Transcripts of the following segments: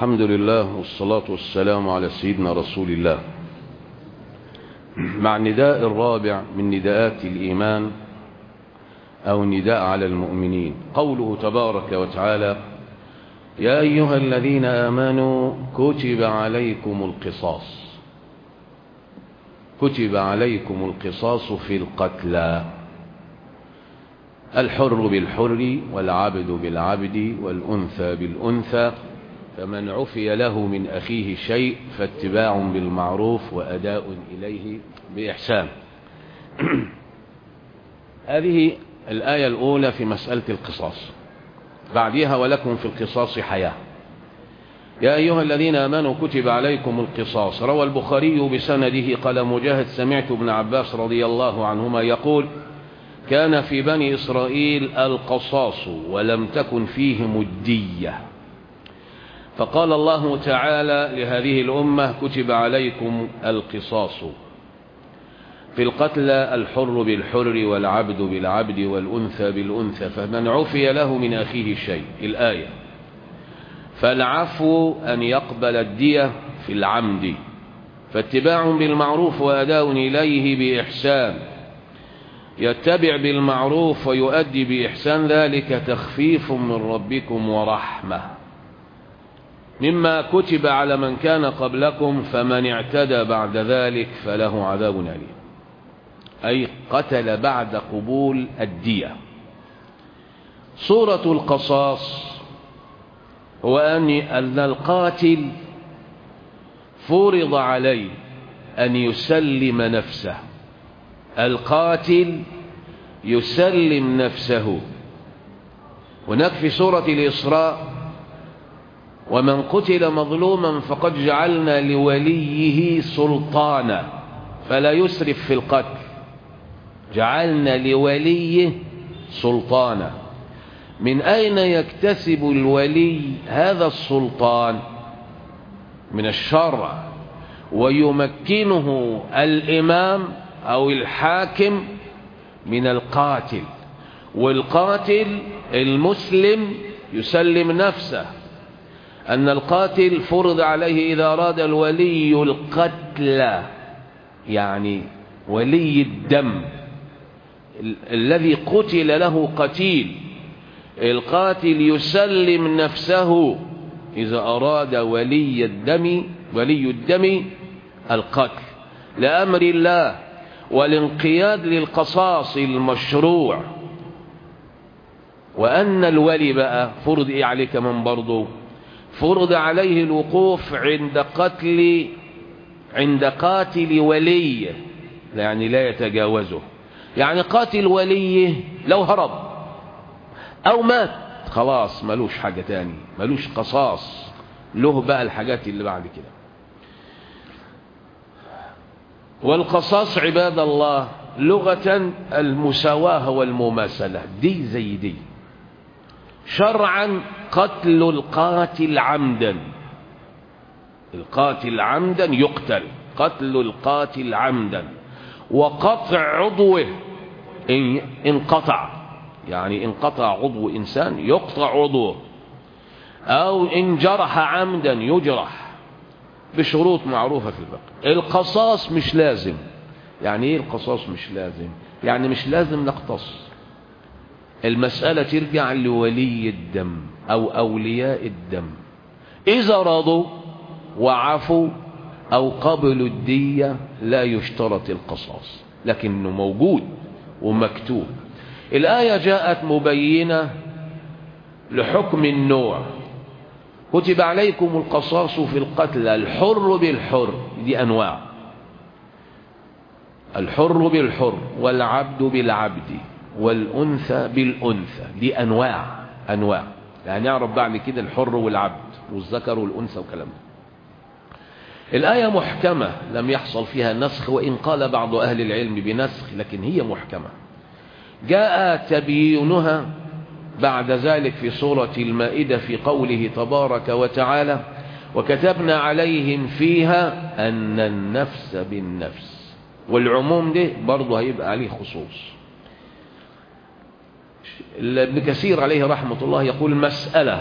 الحمد لله والصلاة والسلام على سيدنا رسول الله مع النداء الرابع من نداءات الإيمان أو نداء على المؤمنين قوله تبارك وتعالى يا أيها الذين آمنوا كتب عليكم القصاص كتب عليكم القصاص في القتلى الحر بالحر والعبد بالعبد والأنثى بالأنثى فمن عفي له من أخيه شيء فاتباع بالمعروف وأداء إليه بإحسان هذه الآية الأولى في مسألة القصاص بعدها ولكم في القصاص حياة يا أيها الذين آمنوا كتب عليكم القصاص روى البخاري بسنده قال مجاهد سمعت ابن عباس رضي الله عنهما يقول كان في بني إسرائيل القصاص ولم تكن فيهم الدية فقال الله تعالى لهذه الأمة كتب عليكم القصاص في القتلى الحر بالحر والعبد بالعبد والأنثى بالأنثى فمن عفي له من أخيه شيء الآية فالعفو أن يقبل الدية في العمد فاتباع بالمعروف وأداء إليه بإحسان يتبع بالمعروف ويؤدي بإحسان ذلك تخفيف من ربكم ورحمة مما كتب على من كان قبلكم فمن اعتدى بعد ذلك فله عذاب أليم أي قتل بعد قبول الدية صورة القصاص هو أن القاتل فرض عليه أن يسلم نفسه القاتل يسلم نفسه هناك في سورة الإسراء ومن قتل مظلوما فقد جعلنا لوليه سلطانا فلا يسرف في القتل جعلنا لوليه سلطانا من أين يكتسب الولي هذا السلطان من الشرع ويمكنه الإمام أو الحاكم من القاتل والقاتل المسلم يسلم نفسه أن القاتل فرض عليه إذا أراد الولي القتل يعني ولي الدم ال الذي قتل له قتيل القاتل يسلم نفسه إذا أراد ولي الدم ولي الدم القتل لأمر الله والانقياد للقصاص المشروع وأن الولي بقى فرض إيه عليه كمان برضه فرض عليه الوقوف عند قتل عند قاتل وليه يعني لا يتجاوزه يعني قاتل وليه لو هرب أو مات خلاص ملوش حاجة تاني ملوش قصاص له بقى الحاجات اللي بعد كده والقصاص عباد الله لغة المساواة والمماثلة دي زي دي شرعا قتل القاتل عمدا القاتل عمدا يقتل قتل القاتل عمدا وقطع عضوه إن انقطع يعني انقطع عضو إنسان يقطع عضوه أو إن جرح عمدا يجرح بشروط معروفة في الفقه القصاص مش لازم يعني ايه القصاص مش لازم يعني مش لازم نقتص المسألة ترجع لولي الدم أو أولياء الدم إذا رضوا وعفوا أو قبلوا الدية لا يشترط القصاص لكنه موجود ومكتوب الآية جاءت مبينة لحكم النوع كتب عليكم القصاص في القتل الحر بالحر دي أنواع الحر بالحر والعبد بالعبد والأنثى بالأنثى دي أنواع أنواع يعني نعرف بعد كده الحر والعبد والذكر والأنثى وكلام الآية محكمة لم يحصل فيها نسخ وإن قال بعض أهل العلم بنسخ لكن هي محكمة جاء تبيينها بعد ذلك في سورة المائدة في قوله تبارك وتعالى وكتبنا عليهم فيها أن النفس بالنفس والعموم ده برضه هيبقى عليه خصوص ابن كثير عليه رحمة الله يقول مسألة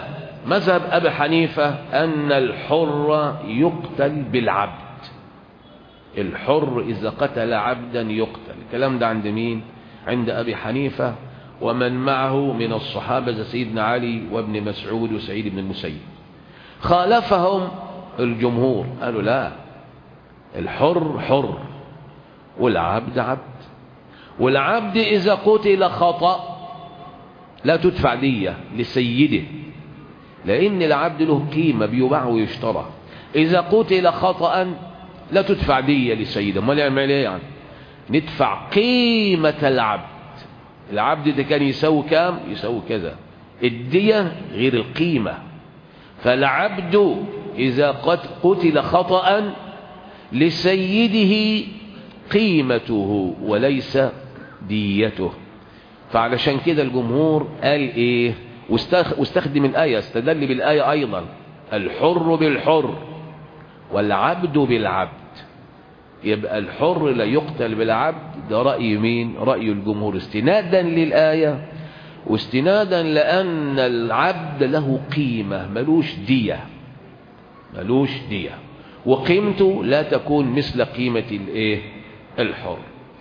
مذهب أبي حنيفة أن الحر يقتل بالعبد الحر إذا قتل عبدا يقتل الكلام ده عند مين عند أبي حنيفة ومن معه من الصحابة سيدنا علي وابن مسعود وسعيد بن المسيب خالفهم الجمهور قالوا لا الحر حر والعبد عبد والعبد إذا قتل خطأ لا تدفع دية لسيده لأن العبد له قيمة بيباع ويشترى إذا قتل خطأ لا تدفع دية لسيده ما يعمل ايه يعني ندفع قيمة العبد العبد ده كان يسوي كام يسوي كذا الدية غير القيمة فالعبد إذا قد قتل خطأ لسيده قيمته وليس ديته فعلشان كده الجمهور قال ايه واستخدم الآية استدل بالآية أيضا الحر بالحر والعبد بالعبد يبقى الحر لا يقتل بالعبد ده رأي مين رأي الجمهور استنادا للآية واستنادا لأن العبد له قيمة ملوش دية ملوش دية وقيمته لا تكون مثل قيمة الايه الحر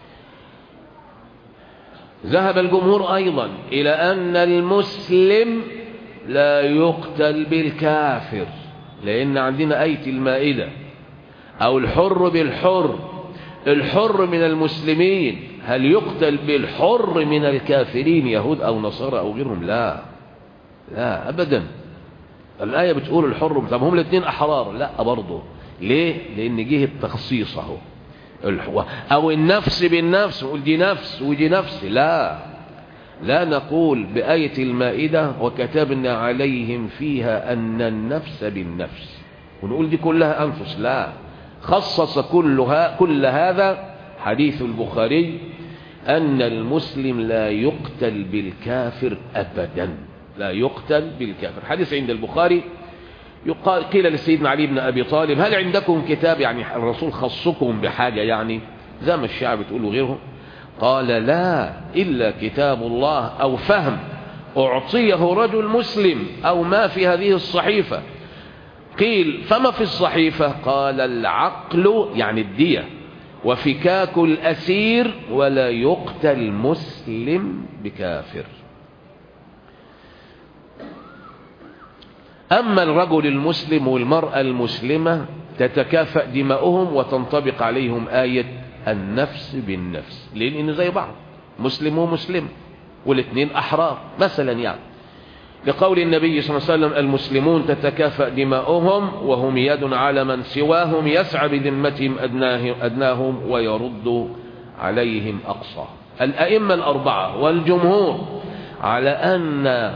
ذهب الجمهور أيضا إلى أن المسلم لا يقتل بالكافر لأن عندنا آية المائدة أو الحر بالحر الحر من المسلمين هل يقتل بالحر من الكافرين يهود أو نصارى أو غيرهم لا لا أبدا الآية بتقول الحر طب هم الاثنين أحرار لا برضه ليه لأن جه التخصيص اهو أو النفس بالنفس نقول دي نفس ودي نفس لا لا نقول بآية المائدة وكتبنا عليهم فيها أن النفس بالنفس ونقول دي كلها أنفس لا خصص كلها كل هذا حديث البخاري أن المسلم لا يقتل بالكافر أبدا لا يقتل بالكافر حديث عند البخاري يقال قيل لسيدنا علي بن أبي طالب هل عندكم كتاب يعني الرسول خصكم بحاجة يعني زي ما الشعب بتقولوا غيرهم قال لا إلا كتاب الله أو فهم أعطيه رجل مسلم أو ما في هذه الصحيفة قيل فما في الصحيفة قال العقل يعني الدية وفكاك الأسير ولا يقتل مسلم بكافر أما الرجل المسلم والمرأة المسلمة تتكافأ دماؤهم وتنطبق عليهم آية النفس بالنفس لأن زي بعض مسلم ومسلم والاثنين أحرار مثلا يعني لقول النبي صلى الله عليه وسلم المسلمون تتكافأ دماؤهم وهم يد على من سواهم يسعى بذمتهم أدناهم ويرد عليهم أقصى الأئمة الأربعة والجمهور على أن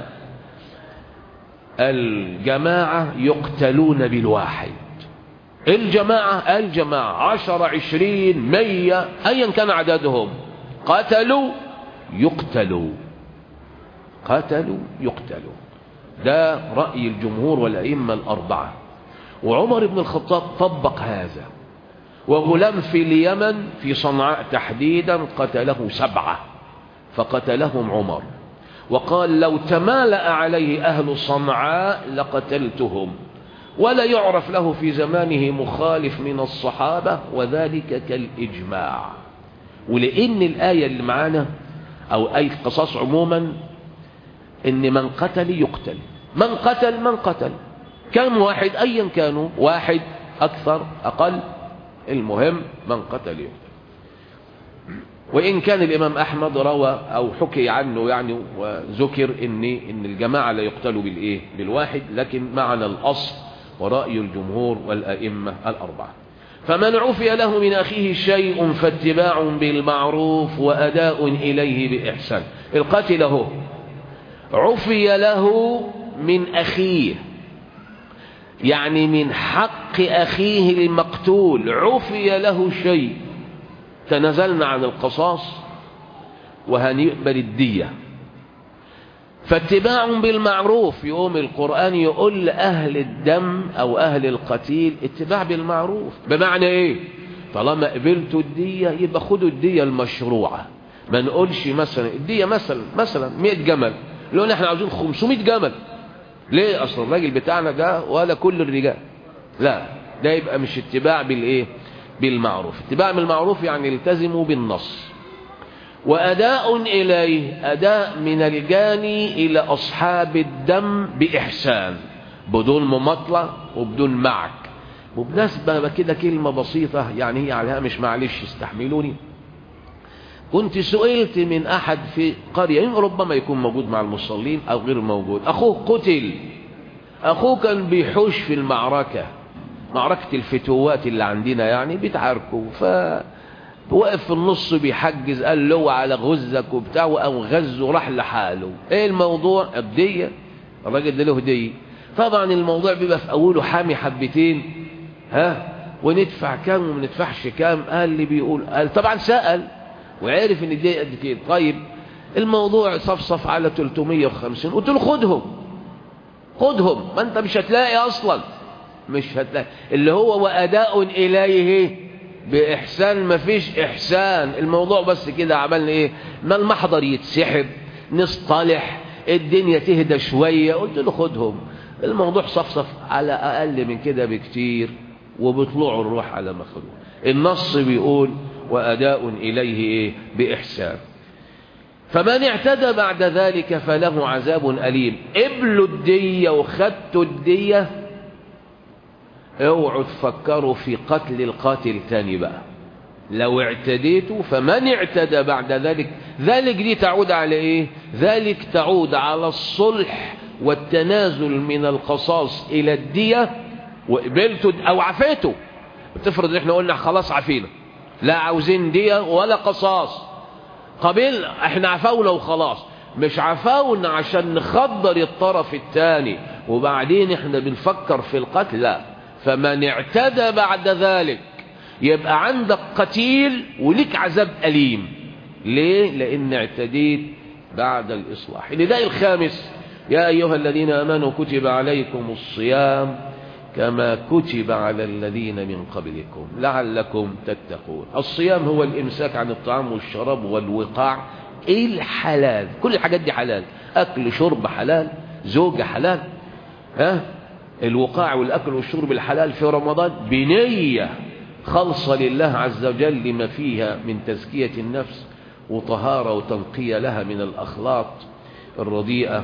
الجماعة يقتلون بالواحد الجماعة الجماعة عشر عشرين مية أيا كان عددهم قتلوا يقتلوا قتلوا يقتلوا ده رأي الجمهور والأئمة الأربعة وعمر بن الخطاب طبق هذا وغلام في اليمن في صنعاء تحديدا قتله سبعة فقتلهم عمر وقال لو تمالأ عليه أهل صنعاء لقتلتهم ولا يعرف له في زمانه مخالف من الصحابة وذلك كالإجماع ولأن الآية اللي معانا أو أي قصص عموما إن من قتل يقتل من قتل من قتل كم واحد أيا كانوا واحد أكثر أقل المهم من قتل يقتل وإن كان الإمام أحمد روى أو حكي عنه يعني وذكر إن إن الجماعة لا يقتلوا بالإيه بالواحد لكن معنى الأصل ورأي الجمهور والأئمة الأربعة فمن عفي له من أخيه شيء فاتباع بالمعروف وأداء إليه بإحسان القتل هو عفي له من أخيه يعني من حق أخيه المقتول عفي له شيء تنازلنا عن القصاص وهنقبل الدية فاتباع بالمعروف يقوم القرآن يقول لأهل الدم أو أهل القتيل اتباع بالمعروف بمعنى إيه طالما قبلتوا الدية يبقى خدوا الدية المشروعة ما نقولش مثلا الدية مثلا مثلا 100 جمل لو احنا عاوزين 500 جمل ليه اصل الراجل بتاعنا ده ولا كل الرجال لا ده يبقى مش اتباع بالايه بالمعروف اتباع بالمعروف يعني التزموا بالنص وأداء إليه أداء من الجاني إلى أصحاب الدم بإحسان بدون مماطلة وبدون معك وبنسبة كده كلمة بسيطة يعني هي عليها مش معلش استحملوني كنت سئلت من أحد في قرية ربما يكون موجود مع المصلين أو غير موجود أخوه قتل أخوه كان بيحوش في المعركة معركة الفتوات اللي عندنا يعني بيتعاركوا ف وقف في النص بيحجز قال له على غزك وبتاع وقام غزه راح لحاله ايه الموضوع الدية الراجل ده له هدية طبعا الموضوع بيبقى في اوله حامي حبتين ها وندفع كام وما ندفعش كام قال لي بيقول قال طبعا سأل وعرف ان الدية قد كده طيب الموضوع صفصف على 350 قلت له خدهم خدهم ما انت مش هتلاقي اصلا مش هتلاقي اللي هو واداء اليه بإحسان مفيش إحسان الموضوع بس كده عملنا إيه ما المحضر يتسحب نصطلح الدنيا تهدى شوية قلت له خدهم الموضوع صفصف على أقل من كده بكتير وبطلعوا الروح على مخلوق النص بيقول وأداء إليه إيه بإحسان فمن اعتدى بعد ذلك فله عذاب أليم قبلوا الدية وخدتوا الدية اوعوا تفكروا في قتل القاتل تاني بقى لو اعتديتوا فمن اعتدى بعد ذلك ذلك دي تعود على ايه ذلك تعود على الصلح والتنازل من القصاص الى الدية وقبلته او عفيته بتفرض ان احنا قلنا خلاص عفينا لا عاوزين دية ولا قصاص قبل احنا عفونا وخلاص مش عفونا عشان نخدر الطرف الثاني وبعدين احنا بنفكر في القتل لا فمن اعتدى بعد ذلك يبقى عندك قتيل وليك عذاب أليم ليه؟ لأن اعتديت بعد الإصلاح النداء الخامس يا أيها الذين آمنوا كتب عليكم الصيام كما كتب على الذين من قبلكم لعلكم تتقون الصيام هو الإمساك عن الطعام والشراب والوقاع الحلال كل الحاجات دي حلال أكل شرب حلال زوجة حلال ها الوقاع والأكل والشرب الحلال في رمضان بنية خالصة لله عز وجل لما فيها من تزكية النفس وطهارة وتنقية لها من الأخلاق الرديئة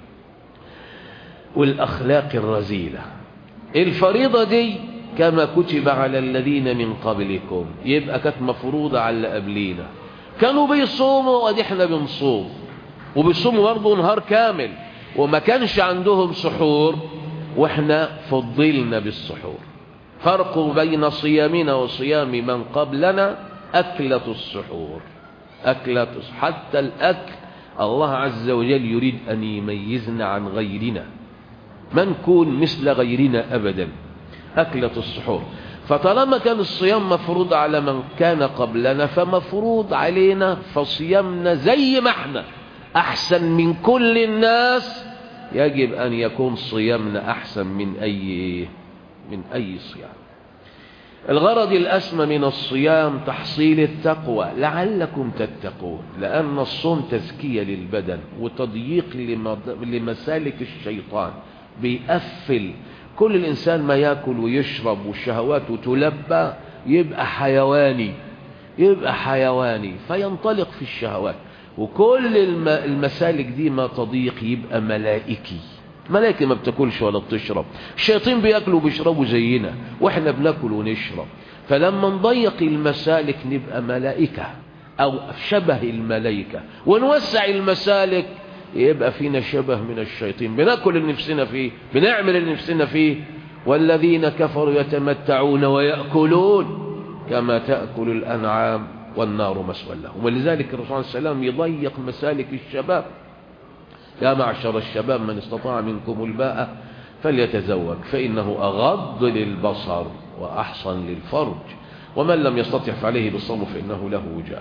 والأخلاق الرزيلة الفريضة دي كما كتب على الذين من قبلكم يبقى كانت مفروضة على اللي قبلينا كانوا بيصوموا وادي احنا بنصوم وبيصوموا برضه نهار كامل وما كانش عندهم سحور واحنا فضلنا بالسحور فرق بين صيامنا وصيام من قبلنا أكلة السحور أكلة حتى الأكل الله عز وجل يريد أن يميزنا عن غيرنا ما نكون مثل غيرنا أبدا أكلة السحور فطالما كان الصيام مفروض على من كان قبلنا فمفروض علينا فصيامنا زي ما احنا أحسن من كل الناس يجب أن يكون صيامنا أحسن من أي من أي صيام الغرض الأسمى من الصيام تحصيل التقوى لعلكم تتقون لأن الصوم تزكية للبدن وتضييق لمسالك الشيطان بيقفل كل الإنسان ما يأكل ويشرب والشهوات تلبى يبقى حيواني يبقى حيواني فينطلق في الشهوات وكل المسالك دي ما تضيق يبقى ملائكي ملائكة ما بتاكلش ولا بتشرب الشياطين بياكلوا وبيشربوا زينا واحنا بناكل ونشرب فلما نضيق المسالك نبقى ملائكة او شبه الملائكة ونوسع المسالك يبقى فينا شبه من الشيطين بناكل اللي نفسنا فيه بنعمل اللي نفسنا فيه والذين كفروا يتمتعون ويأكلون كما تأكل الأنعام والنار مسوى لهم ولذلك الرسول صلى الله عليه وسلم يضيق مسالك الشباب يا معشر الشباب من استطاع منكم الباء فليتزوج فإنه أغض للبصر وأحصن للفرج ومن لم يستطع فعليه بالصوم فإنه له وجاء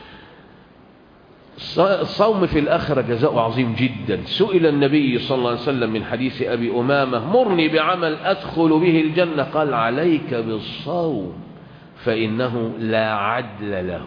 الصوم في الآخرة جزاء عظيم جدا سئل النبي صلى الله عليه وسلم من حديث أبي أمامة مرني بعمل أدخل به الجنة قال عليك بالصوم فإنه لا عدل له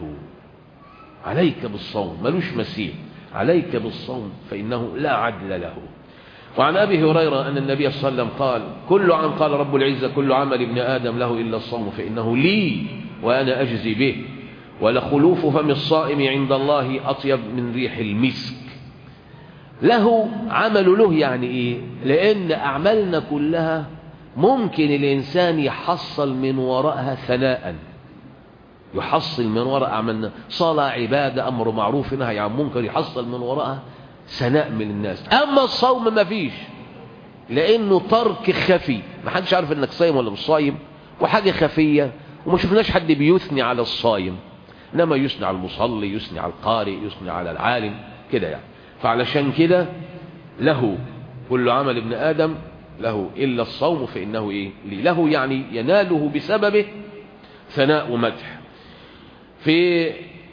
عليك بالصوم ملوش مثيل عليك بالصوم فإنه لا عدل له وعن أبي هريرة أن النبي صلى الله عليه وسلم قال كل عام قال رب العزة كل عمل ابن آدم له إلا الصوم فإنه لي وأنا أجزي به ولخلوف فم الصائم عند الله أطيب من ريح المسك له عمل له يعني إيه لأن أعمالنا كلها ممكن الإنسان يحصل من وراءها ثناء يحصل من وراء أعمالنا صلاة عبادة أمر معروف نهي عن منكر يحصل من وراءها ثناء من الناس أما الصوم ما فيش لأنه ترك خفي ما حدش عارف أنك صايم ولا مش صايم وحاجة خفية وما شفناش حد بيثني على الصايم إنما يثني على المصلي يثني على القارئ يثني على العالم كده يعني فعلشان كده له كل عمل ابن آدم له إلا الصوم فإنه إيه لي له يعني يناله بسببه ثناء ومدح في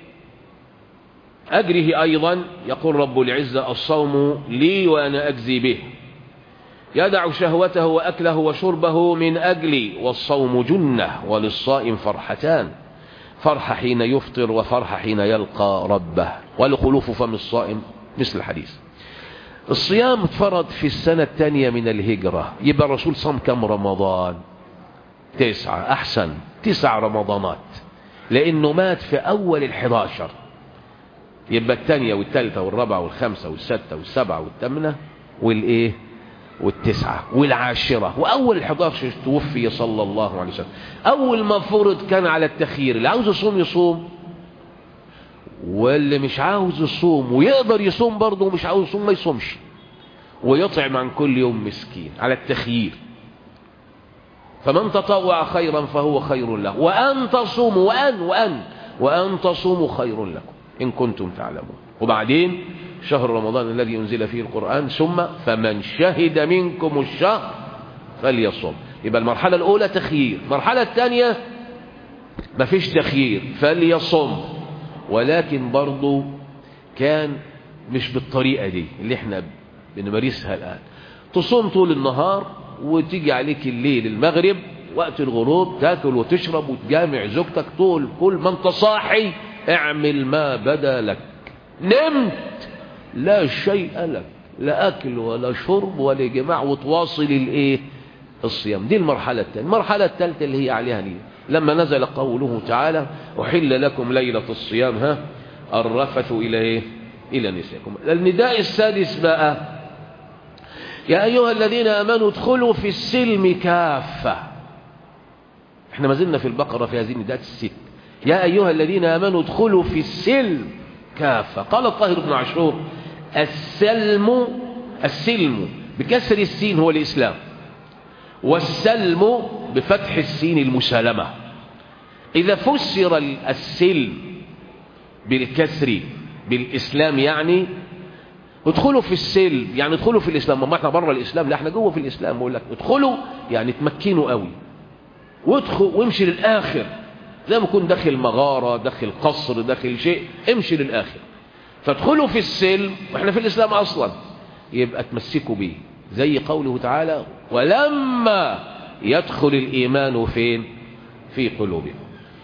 أجره أيضا يقول رب العزة الصوم لي وأنا أجزي به يدع شهوته وأكله وشربه من أجلي والصوم جنة وللصائم فرحتان فرحة حين يفطر وفرحة حين يلقى ربه ولخلوف فم الصائم مثل الحديث الصيام اتفرض في السنة الثانية من الهجرة يبقى الرسول صام كم رمضان تسعة أحسن تسع رمضانات لأنه مات في أول الحداشر يبقى الثانية والثالثة والرابعة والخامسة والستة والسبعة والثامنة والإيه والتسعة والعاشرة وأول الحداشر توفي صلى الله عليه وسلم أول ما فرض كان على التخيير اللي عاوز يصوم يصوم واللي مش عاوز يصوم ويقدر يصوم برضه ومش عاوز يصوم ما يصومش ويطعم عن كل يوم مسكين على التخيير فمن تطوع خيرا فهو خير له وأن تصوموا وأن وأن وأن تصوموا خير لكم إن كنتم تعلمون وبعدين شهر رمضان الذي ينزل فيه القرآن ثم فمن شهد منكم الشهر فليصم يبقى المرحلة الأولى تخيير المرحلة الثانية مفيش تخيير فليصم ولكن برضو كان مش بالطريقة دي اللي احنا بنمارسها الآن تصوم طول النهار وتيجي عليك الليل المغرب وقت الغروب تاكل وتشرب وتجامع زوجتك طول كل ما انت صاحي اعمل ما بدا لك نمت لا شيء لك لا اكل ولا شرب ولا جماع وتواصل الايه الصيام دي المرحلة الثانية المرحلة الثالثة اللي هي عليها نية لما نزل قوله تعالى أحل لكم ليلة الصيام ها الرفث إلى إيه إلى نسائكم النداء السادس بقى يا أيها الذين آمنوا ادخلوا في السلم كافة احنا ما زلنا في البقرة في هذه النداءات الست يا أيها الذين آمنوا ادخلوا في السلم كافة قال الطاهر بن عاشور السلم السلم بكسر السين هو الإسلام والسلم بفتح السين المسالمة إذا فسر السلم بالكسر بالإسلام يعني ادخلوا في السلم يعني ادخلوا في الإسلام ما احنا بره الإسلام لا احنا جوه في الإسلام بقول لك ادخلوا يعني تمكنوا قوي وادخل وامشي للآخر زي ما يكون داخل مغارة داخل قصر داخل شيء امشي للآخر فادخلوا في السلم واحنا في الإسلام أصلا يبقى تمسكوا بيه زي قوله تعالى ولما يدخل الإيمان فين في قلوبكم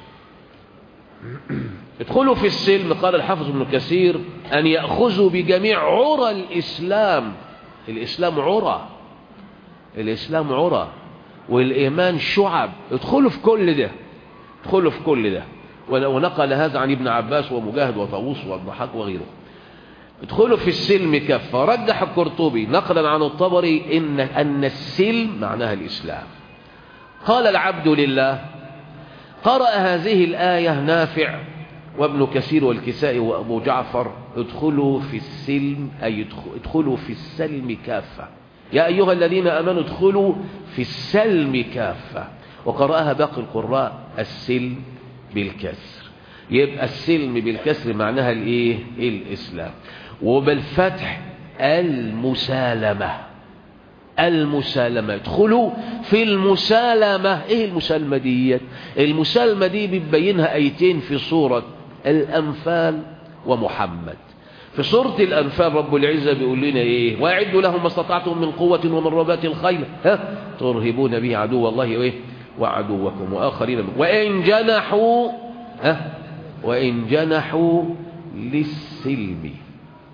ادخلوا في السلم قال الحافظ ابن كثير أن يأخذوا بجميع عرى الإسلام الإسلام عرى الإسلام عرى والإيمان شعب ادخلوا في كل ده ادخلوا في كل ده ونقل هذا عن ابن عباس ومجاهد وطاووس والضحاك وغيره ادخلوا في السلم كفة رجح القرطبي نقلا عن الطبري إن, أن السلم معناها الإسلام قال العبد لله قرأ هذه الآية نافع وابن كثير والكسائي وأبو جعفر ادخلوا في السلم أي ادخلوا في السلم كافة يا أيها الذين أمنوا ادخلوا في السلم كافة وقرأها باقي القراء السلم بالكسر يبقى السلم بالكسر معناها الايه الاسلام وبالفتح المسالمة المسالمة ادخلوا في المسالمة ايه المسالمة دي المسالمة دي بتبينها ايتين في سورة الانفال ومحمد في سورة الأنفال رب العزة بيقول لنا إيه واعدوا لهم ما استطعتم من قوة ومن ربات الخيل ها ترهبون به عدو الله إيه وعدوكم وآخرين وإن جنحوا ها وإن جنحوا للسلم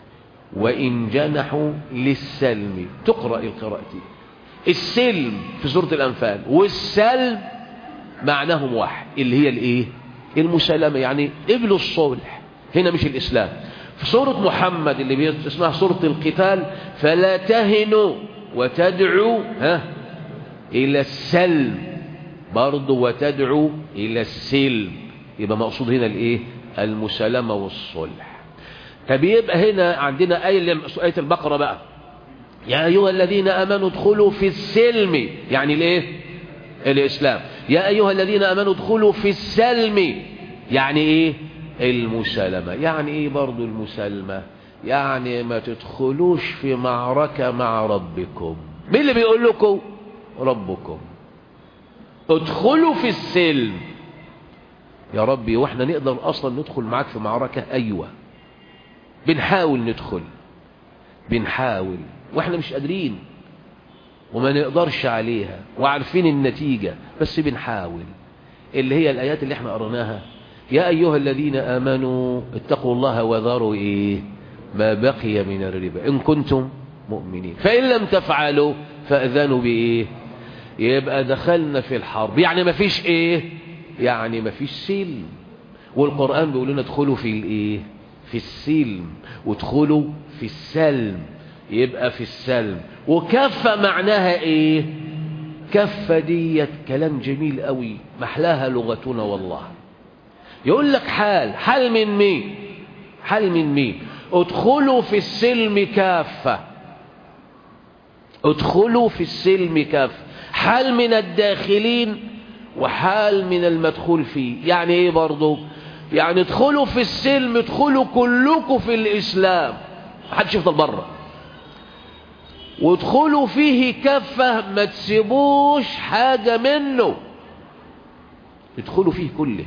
وإن جنحوا للسلم تقرأ القراءتين السلم في سورة الأنفال والسلم معناهم واحد اللي هي الايه المسالمة يعني قبلوا الصلح هنا مش الإسلام في سورة محمد اللي اسمها سورة القتال فلا تهنوا وتدعوا ها إلى السلم برضه وتدعو إلى السلم يبقى مقصود هنا الايه المسالمة والصلح طب يبقى هنا عندنا آية آية البقرة بقى يا أيها الذين آمنوا ادخلوا في السلم يعني الايه الإسلام يا أيها الذين آمنوا ادخلوا في السلم يعني ايه المسالمة يعني ايه برضو المسالمة يعني ما تدخلوش في معركة مع ربكم مين اللي بيقول لكم ربكم ادخلوا في السلم يا ربي واحنا نقدر اصلا ندخل معاك في معركة ايوه بنحاول ندخل بنحاول واحنا مش قادرين وما نقدرش عليها وعارفين النتيجة بس بنحاول اللي هي الآيات اللي احنا قرناها يا أيها الذين آمنوا اتقوا الله وذروا إيه ما بقي من الربا إن كنتم مؤمنين فإن لم تفعلوا فأذنوا بإيه يبقى دخلنا في الحرب يعني ما فيش إيه يعني ما فيش سلم والقرآن بيقول لنا ادخلوا في الإيه في السلم وادخلوا في السلم يبقى في السلم وكفة معناها ايه كفة ديت كلام جميل قوي محلاها لغتنا والله يقول لك حال حال من مين حال من مين ادخلوا في السلم كافة ادخلوا في السلم كافة حال من الداخلين وحال من المدخول فيه يعني ايه برضو يعني ادخلوا في السلم ادخلوا كلكم في الاسلام محدش يفضل بره وادخلوا فيه كفة ما تسيبوش حاجة منه ادخلوا فيه كله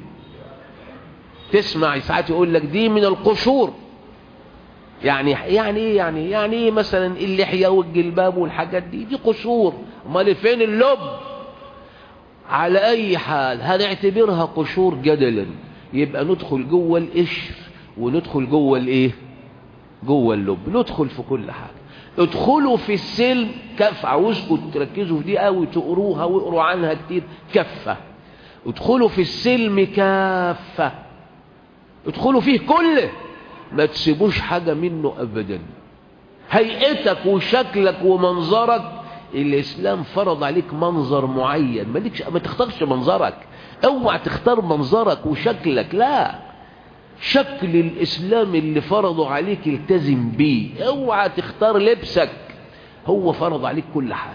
تسمع ساعات يقول لك دي من القشور يعني يعني ايه يعني يعني ايه مثلا اللحيه والجلباب والحاجات دي دي قشور امال فين اللب على اي حال هنعتبرها قشور جدلا يبقى ندخل جوه القشر وندخل جوه الايه جوه اللب ندخل في كل حاجه ادخلوا في السلم كف عاوزكم تركزوا في دي قوي تقروها واقروا عنها كتير كفه ادخلوا في السلم كافه ادخلوا فيه كله ما تسيبوش حاجة منه أبدا هيئتك وشكلك ومنظرك الإسلام فرض عليك منظر معين ما, لكش ما تختارش منظرك اوعى تختار منظرك وشكلك لا شكل الإسلام اللي فرضه عليك التزم بيه اوعى تختار لبسك هو فرض عليك كل حاجة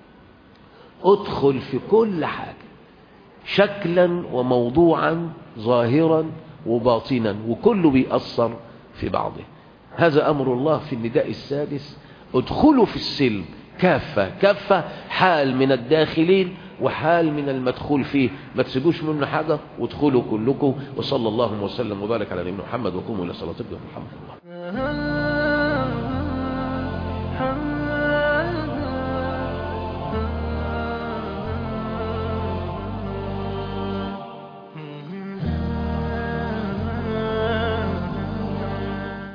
ادخل في كل حاجة شكلا وموضوعا ظاهرا وباطنا وكله بيأثر في بعضه هذا أمر الله في النداء السادس ادخلوا في السلم كافة كافة حال من الداخلين وحال من المدخول فيه ما تسيبوش منه حاجة وادخلوا كلكم وصلى الله وسلم وبارك على نبينا محمد وقوموا إلى صلاتكم محمد الله